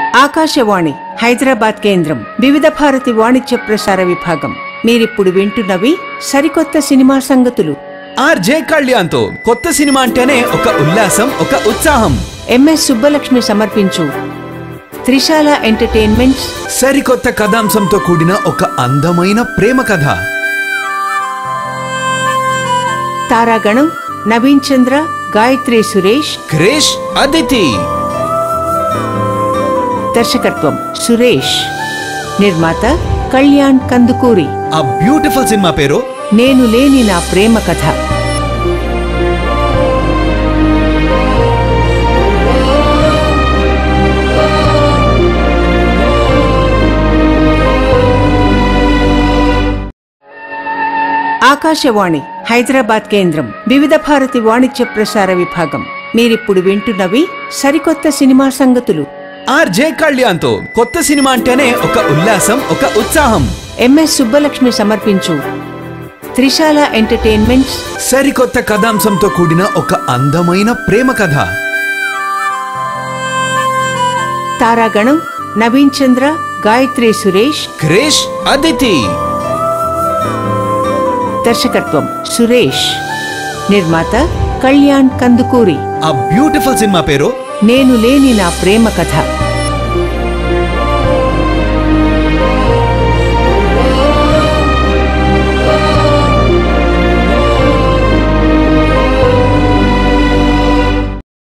ఆకాశవాణి హైదరాబాద్ కేంద్రం వివిధ భారతి వాణిజ్య ప్రసార విభాగం మీరిప్పుడు వింటున్నవి సరికొత్త సినిమా సంగతులు ఆర్జే కళ్యాణ్తో కొత్త సినిమా అంటేనే ఒక ఉల్లాసం ఒక ఉత్సాహం ఎంఎస్ సుబ్బలక్ష్మి సమర్పించు త్రిశాల ఎంటర్టైన్మెంట్స్ సరికొత్త కథాంశంతో కూడిన ఒక అందమైన ప్రేమ కథ తారాగణం నవీన్ చంద్ర గాయత్రి సురేష్ క్రేష్ అదితి దర్శకత్వం సురేష్ నిర్మాత కళ్యాణ్ కందుకూరి ఆ బ్యూటిఫుల్ సినిమా పేరు నేను లేని నా ప్రేమ కథ ఆకాశవాణి హైదరాబాద్ కేంద్రం వివిధ భారతి వాణిజ్య ప్రసార విభాగం మీరిప్పుడు వింటున్నవి సరికొత్త సినిమా సంగతులు ఆర్జే కళ్యాణ్తో కొత్త సినిమా అంటేనే ఒక ఉల్లాసం ఒక ఉత్సాహం ఎంఎస్ సుబ్బలక్ష్మి సమర్పించు త్రిశాల ఎంటర్టైన్మెంట్స్ సరికొత్త కథాంశంతో కూడిన ఒక అందమైన ప్రేమ కథ తారాగణం నవీన్ చంద్ర గాయత్రి సురేష్ క్రేష్ అదితి దర్శకత్వం సురేష్ నిర్మాత కళ్యాణ్ కందుకూరి ఆ బ్యూటిఫుల్ సినిమా పేరు నేను లేని నా ప్రేమ కథ